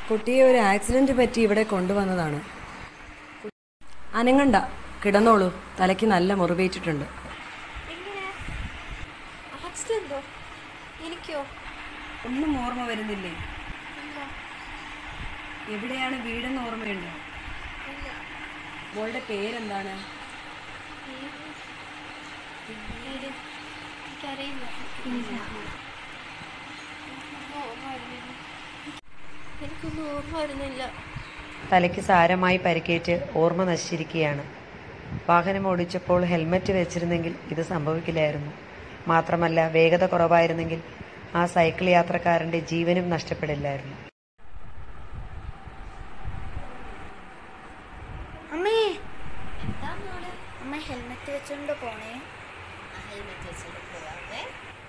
കുട്ടിയെ ഒരു ആക്സിഡന്റ് പറ്റി ഇവിടെ കൊണ്ടുവന്നതാണ് അനങ്ങണ്ട കിടന്നോളൂ തലയ്ക്ക് നല്ല മുറിവേറ്റിട്ടുണ്ട് എങ്ങനെ ആക്സിഡന്റോ എനിക്കോ ഒന്നും ഓർമ്മ വരുന്നില്ലേ ഇല്ല എവിടെയാണ് വീടെന്ന് ഓർമ്മയുണ്ടോ ഇല്ല മോളുടെ പേരെന്താണ് പിന്നീട് എനിക്കറിയില്ല ഇല്ല ഓർമ്മ വരുന്നില്ല എനിക്കൊന്നും ഓർമ്മ വരുന്നില്ല തലയ്ക്ക് സാരമായി പരിക്കേറ്റ് ഓർമ്മ നശിച്ചിരിക്കുകയാണ് വാഹനം ഓടിച്ചപ്പോൾ ഹെൽമറ്റ് വെച്ചിരുന്നെങ്കിൽ ഇത് സംഭവിക്കില്ലായിരുന്നു മാത്രമല്ല വേഗത കുറവായിരുന്നെങ്കിൽ ആ സൈക്കിൾ യാത്രക്കാരന്റെ ജീവനും നഷ്ടപ്പെടില്ലായിരുന്നു അമ്മേ എന്താ മോളെ അമ്മ ഹെൽമെറ്റ് വെച്ചോണ്ട് പോണേ ഹെൽമെറ്റ് വെച്ചിട്ട് പോവാമേ